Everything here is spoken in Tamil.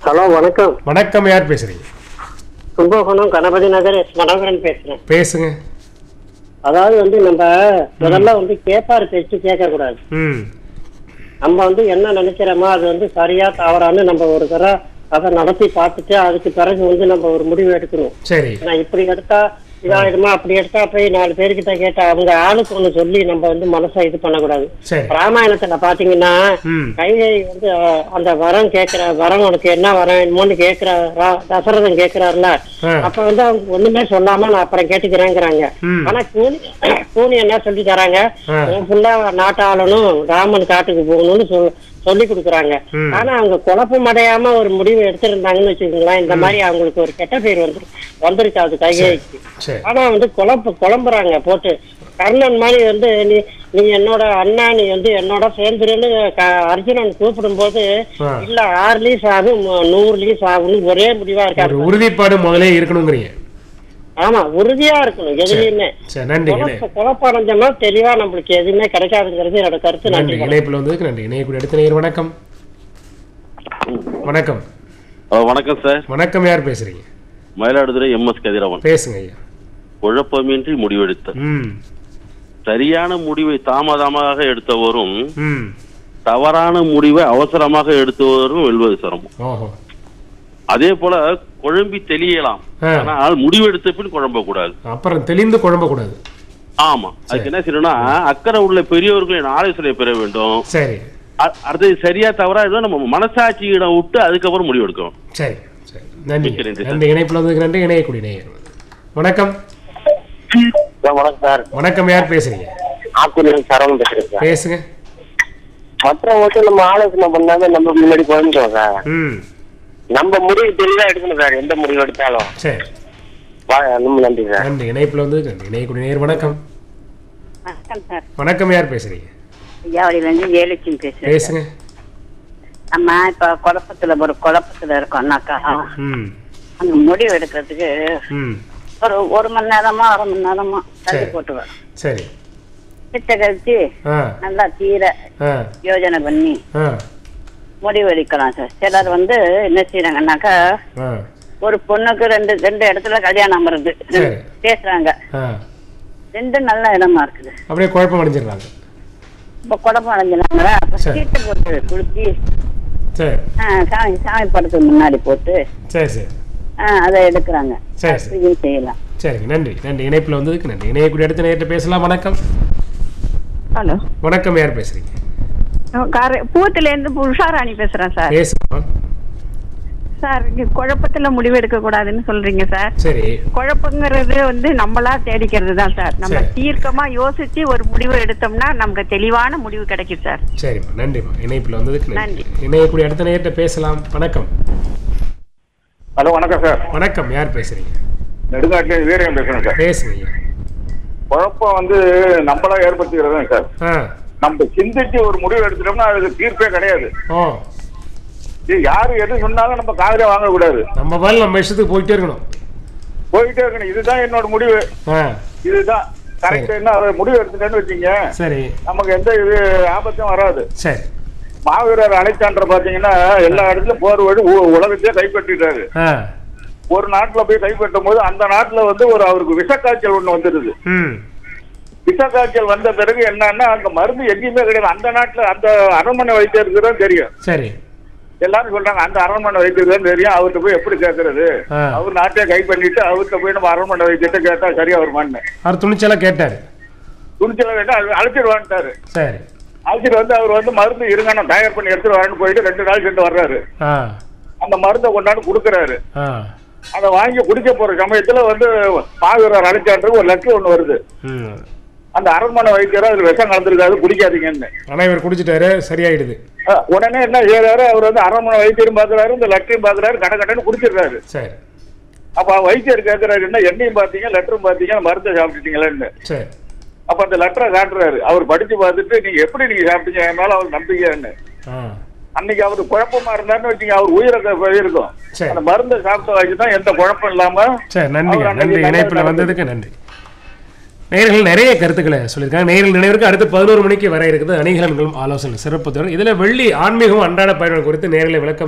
ஹலோ வணக்கம் வணக்கம் யார் பேசுறீங்க கும்பகோணம் கணபதி நகர் எஸ் மனோகரன் பேசுறேன் பேசுங்க அதாவது வந்து நம்ம முதல்ல வந்து கேப்பார் பேச்சு கேட்க கூடாது ம் நம்ம வந்து என்ன நினைக்கிறோமோ அது வந்து சரியா தவறான்னு நம்ம ஒரு தடவை அதை நடத்தி பார்த்துட்டு அதுக்கு பிறகு வந்து நம்ம ஒரு முடிவு எடுக்கணும் சரி நான் இப்படி எடுத்தா இதாயிடுமா அப்படி எடுத்தா போய் நாலு பேர்கிட்ட கேட்டா அவங்க ஆளுக்கு ஒண்ணு சொல்லி நம்ம வந்து மனசை இது பண்ணக்கூடாது சரி ராமாயணத்துல பாத்தீங்கன்னா ம் கைகை வந்து அஹ், அந்த வரம் கேக்குற வரம் உனக்கு என்ன வரம் என்னமோன்னு கேக்குற ரா- தசரதன் கேக்குறாருல ஆ. அப்ப வந்து அவங்க ஒண்ணுமே சொல்லாம நான் அப்புறம் கேட்டுக்கிறேங்கிறாங்க ம் ஆனா கூனி கூனி என்ன சொல்லி தராங்க ஆ. உன் ஃபுல்லா நாட்டாளனும் ராமன் காட்டுக்கு போகணும்னு சொல் சொல்லி கொடுக்குறாங்க ம். ஆனா அவங்க குழப்பம் அடையாம ஒரு முடிவு எடுத்திருந்தாங்கன்னு வச்சுக்கோங்களேன் இந்த மாதிரி அவங்களுக்கு ஒரு கெட்ட பேர் வந்து வந்திருக்காது கைகைக்கு சரி ஆனா வந்து குழப்ப குழம்புறாங்க போட்டு கர்ணன் மாதிரி வந்து நீ நீ என்னோட அண்ணா நீ வந்து என்னோட சேர்ந்துருன்னு க- அர்ஜுனன் கூப்பிடும்போது ஆ. இல்ல ஆறுலயும் சாகு மு- நூறுலயும் சாகுன்னு ஒரே முடிவா ஒரு இருக்காரு உறுதிப்பாடு முதலே இருக்கணுங்கிறீங்க ஆமா உறுதியா இருக்கணும் எதுலயுமே சரி நன்றி இணை குழப்ப குழப்பம் அடைஞ்சோம்னா தெளிவா நம்மளுக்கு எதுவுமே கிடைக்காதுங்கிறது என்னோட கருத்து நன்றி நன்றி இணைப்பில் வந்ததுக்கு நன்றி இணையக்கூடிய அடுத்த நேர் வணக்கம் வணக்கம் ஆ, வணக்கம் சார் வணக்கம் யார் பேசுறீங்க மயிலாடுதுறை எம்எஸ் கதிரவன் பேசுங்க ஐயா குழப்பமின்றி முடிவெடுத்த ம் சரியான முடிவை தாமதமாக எடுத்தவரும் ம் தவறான முடிவை அவசரமாக எடுத்தவரும் வெல்வது சிரமம் ஓஹோ அதே போல குழம்பி தெளியலாம் ஆ. ஆனால் முடிவெடுத்த பின் குழம்பக்கூடாது அப்புறம் தெளிந்து குழம்பக்கூடாது ஆமா அதுக்கு என்ன செய்யணும்னா அக்கறை உள்ள பெரியவர்களின் ஆலோசனை பெற வேண்டும் சரி அ- அது சரியா தவறா இருந்தா நம்ம மனசாட்சியிடம் விட்டு அதுக்கப்புறம் முடிவெடுக்கணும் சரி சரி நன்றி மிக்க நன்றி, நன்றி இணைப்பில் வந்ததுக்கு நன்றி இணையக்கூடிய நேயர் வணக்கம் வணக்கம் சார் வணக்கம் யார் பேசுறீங்க ஆத்தூர் சரவணன் பேசுறேன் சார் பேசுங்க மற்றவங்க நம்ம ஆலோசனை பண்ணாம நம்ம முன்னாடி குழம்புறோம் சார் ம் நம்ம முடிவு தெளிவா எடுக்கணும் சார் எந்த முடிவு எடுத்தாலும் சரி வா- ரொம்ப நன்றி சார் நன்றி இணைப்பில் வந்ததுக்கு நன்றி இணையக்கூடிய நேயர் வணக்கம் வணக்கம் சார் வணக்கம் யார் பேசுறீங்க ஐயாவடியிலேருந்து ஜெயலட்சுமி பேசுறேன் பேசுங்க நம்ம இப்ப குழப்பத்துல ஒரு குழப்பத்துல இருக்கோம்னாக்கா ம் அந்த முடிவு எடுக்கிறதுக்கு ம் ஒரு ஒரு மணி நேரமா அரை மணி நேரமா தள்ளி சரி. போட்டுவேன் சரி சித்த கழிச்சு ஆ நல்லா தீர ஆ யோஜனை பண்ணி ஆ முடிவு எடுக்கலாம் சார் சிலர் வந்து என்ன செய்யறாங்கன்னாக்கா ஆ ஒரு பொண்ணுக்கு ரெண்டு ரெண்டு இடத்துல கல்யாணம் வருது சரி. பேசுறாங்க ஆ ரெண்டு நல்ல இடமா இருக்குது அப்படியே குழப்பம் அடைஞ்சிடுறாங்க இப்ப குழப்பம் அடைஞ்சினாங்க அப்ப சரி. சீட்டு போட்டு குளிச்சு சரி ஆ, சாமி சாமி படத்துக்கு முன்னாடி போட்டு சரி சரி ஆ, அதை எடுக்கிறாங்க சரி சரி அப்படியும் செய்யலாம் சரிங்க நன்றி நன்றி இணைப்பில் வந்ததுக்கு நன்றி இணையக்கூடிய அடுத்த நேரத்தை பேசலாம் வணக்கம் ஹலோ வணக்கம் யார் பேசுறீங்க கார பூத்துல இருந்து உஷாராணி பேசுறேன் சார் பேசுங்க சார் இங்க குழப்பத்துல முடிவு எடுக்க கூடாதுன்னு சொல்றீங்க சார் சரி குழப்பங்கிறது வந்து நம்மளா தேடிக்கிறது தான் சார் நம்ம சரி. தீர்க்கமா யோசிச்சு ஒரு முடிவு எடுத்தோம்னா நமக்கு தெளிவான முடிவு கிடைக்கும் சார் சரிம்மா நன்றிம்மா இணைப்பில் வந்ததுக்கு நன்றி நன்றி. இணையக்கூடிய அடுத்த நேரத்தை பேசலாம் வணக்கம் ஹலோ வணக்கம் சார் வணக்கம் யார் பேசுறீங்க நெடுங்காட்டில் வீரகம் பேசுறேன் சார் பேசுங்க ஐயா குழப்பம் வந்து நம்மளா ஏற்படுத்திக்கிறது தான் சார் ஆ நம்ம சிந்திச்சு ஒரு முடிவு எடுத்துட்டோம்னா அதுக்கு தீர்ப்பே கிடையாது ஓ இது யாரு எது சொன்னாலும் நம்ம காதலே வாங்கக்கூடாது நம்ம பால் நம்ம இஷ்டத்துக்கு போயிட்டே இருக்கணும் போயிட்டே இருக்கணும் இதுதான் என்னோட முடிவு ஆ இதுதான் கரெக்ட் என்ன அதை முடிவு எடுத்துட்டேன்னு வச்சீங்க சரி நமக்கு எந்த இது ஆபத்தும் வராது சரி மாவீரர் அலெக்சாண்டர் பாத்தீங்கன்னா எல்லா இடத்துலயும் போர் வழி உ- உலகத்தையே கைப்பற்றிட்டாரு ஆ ஒரு நாட்டுல போய் கைப்பற்றும் போது அந்த நாட்டுல வந்து ஒரு அவருக்கு விஷக்காய்ச்சல் ஒண்ணு வந்துருது ம் விஷக்காய்ச்சல் வந்த பிறகு என்னன்னா அங்க மருந்து எங்கேயுமே கிடையாது அந்த நாட்டுல அந்த அரண்மனை வைத்தியருக்கு தான் தெரியும் சரி எல்லாரும் சொல்றாங்க அந்த அரண்மனை வைத்தியருக்கு தான் தெரியும் அவர்கிட்ட போய் எப்படி கேட்கறது ஆ. அவர் நாட்டை கை பண்ணிட்டு அவர்கிட்ட போய் நம்ம அரண்மனை வைத்தியத்தை கேட்டா சரியா வருமான்னு அவர் துணிச்சலா கேட்டாரு துணிச்சல வேண்டாம் அவர் அழைச்சிட்டு வந்துட்டாரு சரி அழைச்சிட்டு வந்து அவர் வந்து மருந்து இருங்க நான் தயார் பண்ணி எடுத்துட்டு வரேன்னு போயிட்டு ரெண்டு நாள் சென்று வர்றாரு ஆ அந்த மருந்தை கொண்டாந்து கொடுக்குறாரு ஆ அதை வாங்கி குடிக்க போற சமயத்துல வந்து மாவீரர் அழைச்சான்றது ஒரு லெட்டர் ஒண்ணு வருது ம் அந்த அரண்மனை வைத்தியரா அதுல விஷம் கலந்துருக்காது குடிக்காதீங்கன்னு ஆனால் இவர் குடிச்சிட்டாரு சரியாயிடுது அஹ் உடனே என்ன செய்யறாரு அவர் வந்து அரண்மனை வைத்தியரும் பாக்குறாரு இந்த லெட்டரையும் பாக்குறாரு கட கடன்னு குடிச்சிடுறாரு சரி அப்ப வைத்தியர் கேட்கிறாரு என்ன என்னையும் பாத்தீங்க லெட்டரும் பாத்தீங்க மருந்தை சாப்பிட்டுட்டீங்களேன்னு சரி அப்ப அந்த லெட்டரை காட்டுறாரு அவர் படிச்சு பார்த்துட்டு நீங்க எப்படி நீங்க சாப்பிட்டீங்க என் மேல அவர் நம்பிக்கைன்னு ஆ அன்னைக்கு அவரு குழப்பமா இருந்தாருன்னு வச்சீங்க அவர் உயிரை இருக்கும் சரி. அந்த மருந்தை சாப்பிட்ட வச்சுதான் எந்த குழப்பம் இல்லாம சரி நன்றிங்க அவர் அன்னைக்கு நன்றி நல்லது இணைப்பில் நடந்தது. வந்ததுக்கு நன்றி நேயர்கள் நிறைய கருத்துக்களை சொல்லியிருக்காங்க நேயர்கள் நினைவிற்கு அடுத்து பதினோரு மணிக்கு வர இருக்குது அணிகலன்களும் ஆலோசனை சிறப்பு தொடர் இதில் வெள்ளி ஆன்மீகம் அன்றாட பயணம் குறித்து நேர்களை விளக்கம்